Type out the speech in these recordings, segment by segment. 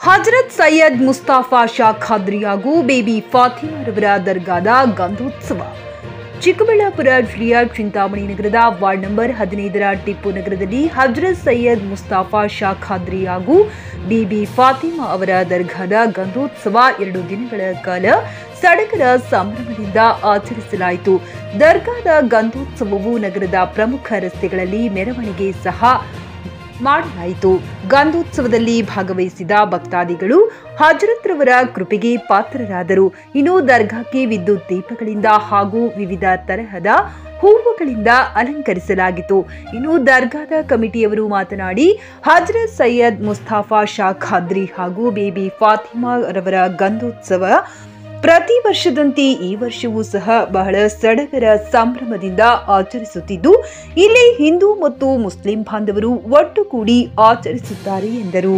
ಹಜರತ್ ಸೈಯದ್ ಮುಸ್ತಾಫಾ ಶಾ ಖಾದ್ರಿ ಹಾಗೂ ಬೇಬಿ ಫಾತಿಮಾರವರ ದರ್ಗಾದ ಗಂಧೋತ್ಸವ ಚಿಕ್ಕಬಳ್ಳಾಪುರ ಜಿಲ್ಲೆಯ ಚಿಂತಾಮಣಿ ನಗರದ ವಾರ್ಡ್ ನಂಬರ್ ಹದಿನೈದರ ಟಿಪ್ಪು ನಗರದಲ್ಲಿ ಹಜರತ್ ಸೈಯದ್ ಮುಸ್ತಾಫಾ ಶಾ ಖಾದ್ರಿ ಹಾಗೂ ಬಿಬಿ ಫಾತಿಮಾ ಅವರ ದರ್ಗಾದ ಗಂಧೋತ್ಸವ ಎರಡು ದಿನಗಳ ಕಾಲ ಸಡಗರ ಸಂಭ್ರಮದಿಂದ ಆಚರಿಸಲಾಯಿತು ದರ್ಗಾದ ಗಂಧೋತ್ಸವವು ನಗರದ ಪ್ರಮುಖ ರಸ್ತೆಗಳಲ್ಲಿ ಮೆರವಣಿಗೆ ಸಹ ಮಾಡಲಾಯಿತು ಗಂಧೋತ್ಸವದಲ್ಲಿ ಭಾಗವಹಿಸಿದ ಭಕ್ತಾದಿಗಳು ಹಜರತ್ರವರ ಕೃಪೆಗೆ ಪಾತ್ರರಾದರು ಇನ್ನು ದರ್ಗಾಕ್ಕೆ ವಿದ್ಯುತ್ ದೀಪಗಳಿಂದ ಹಾಗೂ ವಿವಿಧ ತರಹದ ಹೂವುಗಳಿಂದ ಅಲಂಕರಿಸಲಾಗಿತ್ತು ಇನ್ನು ದರ್ಗಾದ ಕಮಿಟಿಯವರು ಮಾತನಾಡಿ ಹಜರತ್ ಸೈಯದ್ ಮುಸ್ತಾಫಾ ಶಾ ಖಾದ್ರಿ ಹಾಗೂ ಬೇಬಿ ಫಾತಿಮಾ ರವರ ಗಂಧೋತ್ಸವ ಪ್ರತಿ ವರ್ಷದಂತೆ ಈ ವರ್ಷವೂ ಸಹ ಬಹಳ ಸಡಗರ ಸಂಭ್ರಮದಿಂದ ಆಚರಿಸುತ್ತಿದ್ದು ಇಲ್ಲಿ ಹಿಂದೂ ಮತ್ತು ಮುಸ್ಲಿಂ ಬಾಂಧವರು ಒಟ್ಟುಗೂಡಿ ಆಚರಿಸುತ್ತಾರೆ ಎಂದರು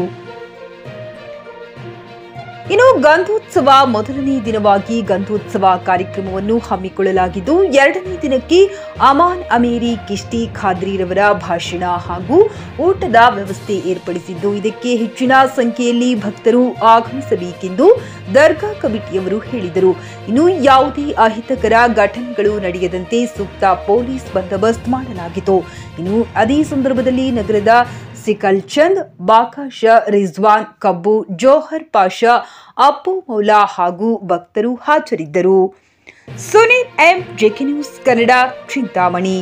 ಇನ್ನು ಗಂಧೋತ್ಸವ ಮೊದಲನೇ ದಿನವಾಗಿ ಗಂಧೋತ್ಸವ ಕಾರ್ಯಕ್ರಮವನ್ನು ಹಮ್ಮಿಕೊಳ್ಳಲಾಗಿದ್ದು ಎರಡನೇ ದಿನಕ್ಕೆ ಅಮಾನ್ ಅಮೇರಿ ಕಿಷ್ಟಿ ಖಾದ್ರಿರವರ ಭಾಷಣ ಹಾಗೂ ಊಟದ ವ್ಯವಸ್ಥೆ ಏರ್ಪಡಿಸಿದ್ದು ಇದಕ್ಕೆ ಹೆಚ್ಚಿನ ಸಂಖ್ಯೆಯಲ್ಲಿ ಭಕ್ತರು ಆಗಮಿಸಬೇಕೆಂದು ದರ್ಗಾ ಕಮಿಟಿಯವರು ಹೇಳಿದರು ಇನ್ನು ಯಾವುದೇ ಅಹಿತಕರ ಘಟನೆಗಳು ನಡೆಯದಂತೆ ಸೂಕ್ತ ಪೊಲೀಸ್ ಬಂದೋಬಸ್ತ್ ಮಾಡಲಾಗಿತ್ತು ಇನ್ನು ಅದೇ ಸಂದರ್ಭದಲ್ಲಿ ನಗರದ ಸಿಕಲ್ ಚಂದ್ ಬಾಕಾಶ ರಿಜ್ವಾನ್ ಕಬ್ಬು ಜೋಹರ್ ಪಾಷಾ ಅಪ್ಪು ಮೌಲಾ ಹಾಗೂ ಭಕ್ತರು ಹಾಜರಿದ್ದರು Sunil M JK news Kannada Chintamani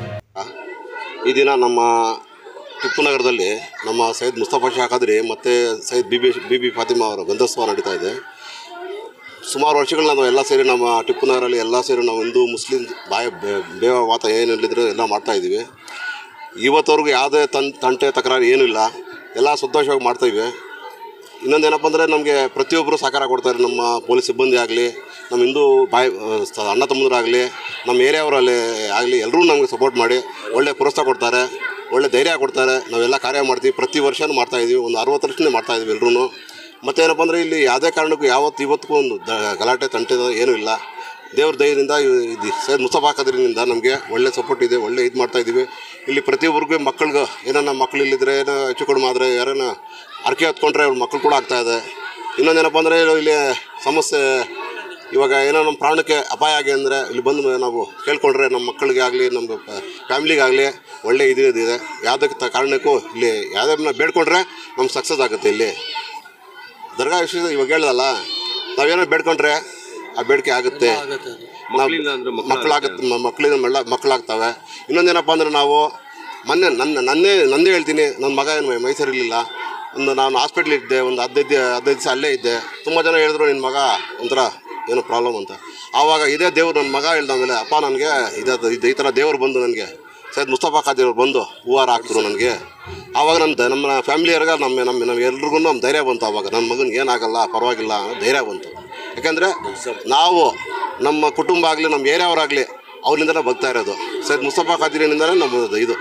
ಈ ದಿನ ನಮ್ಮ ಟಿಪ್ಪು ನಗರದಲ್ಲಿ ನಮ್ಮ ಸೈಯದ್ ಮುಸ್ತಫಾ ಶಾ ಖಾದ್ರಿ ಮತ್ತು ಸೈಯದ್ ಬಿಬಿ ಬಿಬಿ ಫಾತಿಮಾ ಅವರ ಗಂಧೋತ್ಸವ ನಡೀತಾ ಇದೆ ಸುಮಾರು ವರ್ಷಗಳನ್ನ ನಾವು ಎಲ್ಲ ಸೇರಿ ನಮ್ಮ ಟಿಪ್ಪು ನಗರಲ್ಲಿ ಎಲ್ಲ ಸೇರಿ ನಾವು ಹಿಂದೂ ಮುಸ್ಲಿಂ ಬಾಯ ಬೇ- ಬೇವ ವಾತ ಏನಿಲ್ಲದ್ರು ಎಲ್ಲ ಮಾಡ್ತಾ ಇದ್ದೀವಿ ಇವತ್ತವರೆಗೂ ಯಾವುದೇ ತನ್ ತಂಟೆ ತಕರಾರು ಏನೂ ಇಲ್ಲ ಎಲ್ಲ ಸಂತೋಷವಾಗಿ ಮಾಡ್ತಾಯಿವೆ ಇನ್ನೊಂದೇನಪ್ಪ ಅಂದರೆ ನಮಗೆ ಪ್ರತಿಯೊಬ್ಬರು ಸಹಕಾರ ಕೊಡ್ತಾರೆ ನಮ್ಮ ಪೊಲೀಸ್ ಸಿಬ್ಬಂದಿ ಆಗಲಿ ನಮ್ಮ ಹಿಂದೂ ಬಾಯ್ ಸ- ಅಣ್ಣ ತಮ್ಮಂದರಾಗಲಿ ನಮ್ಮ ಏರಿಯಾವರಲ್ಲಿ ಆಗಲಿ ಎಲ್ಲರೂ ನಮಗೆ ಸಪೋರ್ಟ್ ಮಾಡಿ ಒಳ್ಳೆ ಪ್ರೋತ್ಸಾಹ ಕೊಡ್ತಾರೆ ಒಳ್ಳೆ ಧೈರ್ಯ ಕೊಡ್ತಾರೆ ನಾವೆಲ್ಲ ಕಾರ್ಯ ಮಾಡ್ತೀವಿ ಪ್ರತಿ ವರ್ಷವೂ ಮಾಡ್ತಾಯಿದ್ದೀವಿ ಒಂದು ಅರವತ್ತು ವರ್ಷದಿಂದ ಮಾಡ್ತಾಯಿದ್ದೀವಿ ಎಲ್ಲರೂ ಮತ್ತೇನಪ್ಪ ಅಂದರೆ ಇಲ್ಲಿ ಯಾವುದೇ ಕಾರಣಕ್ಕೂ ಯಾವತ್ತು ಇವತ್ತಿಗೂ ಒಂದು ದ ಗಲಾಟೆ ತಂಟೆ ಏನೂ ಇಲ್ಲ ದೇವ್ರ ದಯದಿಂದ ಇವ್- ಇದು ಸೈಯದ್ ಮುಸ್ತಫಾ ಖಾದ್ರಿನಿಂದ ನಮಗೆ ಒಳ್ಳೆ ಸಪೋರ್ಟ್ ಇದೆ ಒಳ್ಳೆ ಇದು ಮಾಡ್ತಾ ಇದ್ದೀವಿ ಇಲ್ಲಿ ಪ್ರತಿಯೊಬ್ಬರಿಗೂ ಮಕ್ಕಳಿಗೆ ಏನನ್ನ ಮಕ್ಕಳು ಇಲ್ಲಿದ್ರೆ ಏನೋ ಹೆಚ್ಚು ಕಡಿಮೆ ಆದರೆ ಯಾರನ್ನ ಅರ್ಕೆ ಹೊತ್ಕೊಂಡ್ರೆ ಅವ್ರ ಮಕ್ಕಳು ಕೂಡ ಆಗ್ತಾ ಇದೆ ಇನ್ನೊಂದೇನಪ್ಪ ಅಂದರೆ ಇಲ್ಲಿ ಸಮಸ್ಯೆ ಇವಾಗ ಏನೋ ನಮ್ಮ ಪ್ರಾಣಕ್ಕೆ ಅಪಾಯ ಆಗಿ ಅಂದರೆ ಇಲ್ಲಿ ಬಂದು ನಾವು ಕೇಳ್ಕೊಂಡ್ರೆ ನಮ್ಮ ಮಕ್ಕಳಿಗೆ ಆಗಲಿ ನಮ್ಮ ಫ್ಯಾಮ್ಲಿಗಾಗಲಿ ಒಳ್ಳೆ ಇದು ಇದೆ ಯಾವುದಕ್ಕೆ ತ ಕಾರಣಕ್ಕೂ ಇಲ್ಲಿ ಯಾವುದನ್ನ ಬೇಡ್ಕೊಂಡ್ರೆ ನಮ್ಗೆ ಸಕ್ಸಸ್ ಆಗುತ್ತೆ ಇಲ್ಲಿ ದರ್ಗಾ ವಿಷಯ ಇವಾಗ ಹೇಳ್ದಲ್ಲ ನಾವೇನೋ ಬೇಡ್ಕೊಂಡ್ರೆ ಆ ಬೇಡಿಕೆ ಆಗುತ್ತೆ ಮಕ್ಕಳಾಗುತ್ತೆ ಮಕ್ಕಳಿಂದ ಮೆಲ್ಲ ಮಕ್ಕಳಾಗ್ತವೆ ಇನ್ನೊಂದೇನಪ್ಪ ಅಂದರೆ ನಾವು ಮೊನ್ನೆ ನನ್ನ ನನ್ನೇ ನಂದೇ ಹೇಳ್ತೀನಿ ನನ್ನ ಮಗ ಏನು ಮೈಸೂರಿರಲಿಲ್ಲ ಒಂದು ನಾನು ಹಾಸ್ಪಿಟ್ಲ್ ಇದ್ದೆ ಒಂದು ಹದಿನೈದು ಹದಿನೈದು ದಿವಸ ಅಲ್ಲೇ ಇದ್ದೆ ತುಂಬ ಜನ ಹೇಳಿದ್ರು ನಿನ್ನ ಮಗ ಒಂಥರ ಏನೋ ಪ್ರಾಬ್ಲಮ್ ಅಂತ ಆವಾಗ ಇದೇ ದೇವ್ರು ನನ್ನ ಮಗ ಹೇಳ್ದ ಆಮೇಲೆ ಅಪ್ಪ ನನಗೆ ಇದೇ ಇದು ಈ ಥರ ದೇವ್ರು ಬಂದು ನನಗೆ ಸೈಯದ್ ಮುಸ್ತಫಾ ಖಾದಿಯವ್ರು ಬಂದು ಹೂವಾರ ಹಾಕಿದ್ರು ನನಗೆ ಆವಾಗ ನನ್ನ ದ- ನಮ್ಮ ಫ್ಯಾಮಿಲಿಯವ್ರಿಗೆ ನಮ್ಮ ನಮ್ಮ ನಮ್ಮ ಎಲ್ರಿಗೂ ನಮ್ಮ ಧೈರ್ಯ ಬಂತು ಆವಾಗ ನನ್ನ ಮಗನಿಗೆ ಏನಾಗಲ್ಲ ಪರವಾಗಿಲ್ಲ ಅನ್ನೋ ಧೈರ್ಯ ಬಂತು ಯಾಕೆಂದರೆ ನಾವು ನಮ್ಮ ಕುಟುಂಬ ಆಗಲಿ ನಮ್ಮ ಏರಿಯಾವರಾಗಲಿ ಅವರಿಂದನೇ ಬಗ್ತಾ ಇರೋದು ಸೈಯದ್ ಮುಸ್ತಫಾ ಖಾದಿರಿನಿಂದಲೇ ನಮ್ಮ ಇದು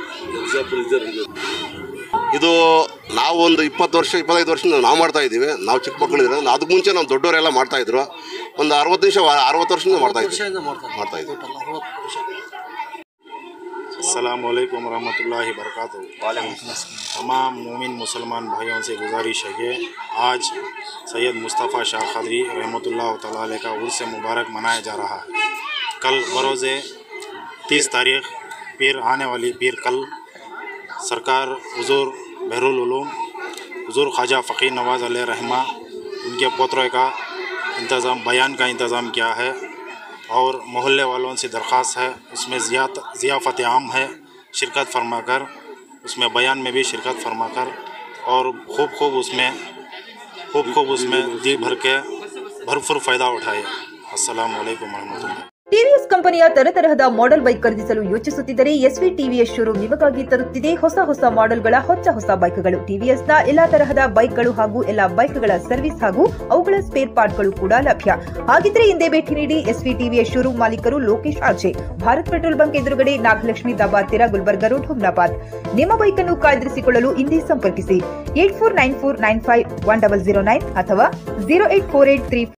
ಇದು ನಾವು ಒಂದು ಇಪ್ಪತ್ತು ವರ್ಷ ಇಪ್ಪತ್ತೈದು ವರ್ಷದಿಂದ ನಾವು ಮಾಡ್ತಾ ಇದ್ದೀವಿ ನಾವು ಚಿಕ್ಕ ಮಕ್ಕಳಿದ್ರೆ ಅದಕ್ಕೆ ಮುಂಚೆ ನಾವು ದೊಡ್ಡವರೆಲ್ಲ ಮಾಡ್ತಾ ಇದ್ರು ಒಂದು ಅರವತ್ತು ನಿಮಿಷ ಅರವತ್ತು ವರ್ಷದಿಂದ ಮಾಡ್ತಾ ಇದ್ವಿ ಮಾಡ್ತಾ ಇದ್ವಿ अस्सलाम वालेकुम रहमतुल्लाहि वरकatuh तमाम मोमिन मुसलमान भाइयों से गुजारिश है कि आज सैयद मुस्तफ़ा शाह खदरी रहमतुल्लाह तआला अलैह का उर्स मुबारक मनाया जा रहा है कल बरोज़ तीस तारीख पीर आने वाली पीर कल सरकार हुजूर बहरुल उलूम हुजूर ख्वाजा फ़कीर नवाज़ अलैह रहमा उनके पोतरे का इंतज़ाम बयान का इंतज़ाम किया है और मोहल्ले वालों से दरख्वास्त है उसमें ज़ियात ज़ियाफ़त आम है शिरकत फरमाकर उसमें बयान में भी शिरकत फरमाकर और खूब खूब उसमें खूब खूब उसमें जी भर के भरपूर फ़ायदा उठाए अस्सलाम वालेकुम रहमतुल्लाह ಟಿವಿಎಸ್ ಕಂಪನಿಯ ತರತರಹದ ಮಾಡೆಲ್ ಬೈಕ್ ಖರೀದಿಸಲು ಯೋಚಿಸುತ್ತಿದ್ದರೆ ಎಸ್ವಿ ಟಿವಿಎಸ್ ಶೋರೂಮ್ ನಿಮಗಾಗಿ ತರುತ್ತಿದೆ ಹೊಸ ಹೊಸ ಮಾಡೆಲ್ಗಳ ಹೊಸ ಹೊಸ ಬೈಕ್ಗಳು ಟಿವಿಎಸ್ನ ಎಲ್ಲಾ ತರಹದ ಬೈಕ್ಗಳು ಹಾಗೂ ಎಲ್ಲಾ ಬೈಕ್ಗಳ ಸರ್ವಿಸ್ ಹಾಗೂ ಅವುಗಳ ಸ್ಪೇರ್ ಪಾರ್ಟ್ಗಳು ಕೂಡ ಲಭ್ಯ ಹಾಗಿದ್ರೆ ಹಿಂದೆ ಭೇಟಿ ನೀಡಿ ಎಸ್ವಿ ಟಿವಿಎಸ್ ಶೋರೂಮ್ ಮಾಲೀಕರು Lokesh RJ Bharat petrol bunk ಎದುರುಗಡೆ ನಾಗಲಕ್ಷ್ಮಿ ದಾಬಾ ಹತ್ತಿರ ಗುಲ್ಬರ್ಗ ರೋಡ್ ಹುಮ್ನಾಬಾದ್ ನಿಮ್ಮ ಬೈಕ್ ಅನ್ನು ಕಾಯ್ದಿರಿಸಿಕೊಳ್ಳಲು ಹಿಂದೆ ಸಂಪರ್ಕಿಸಿ eight four nine four nine five one double zero nine ಅಥವಾ zero eight four eight three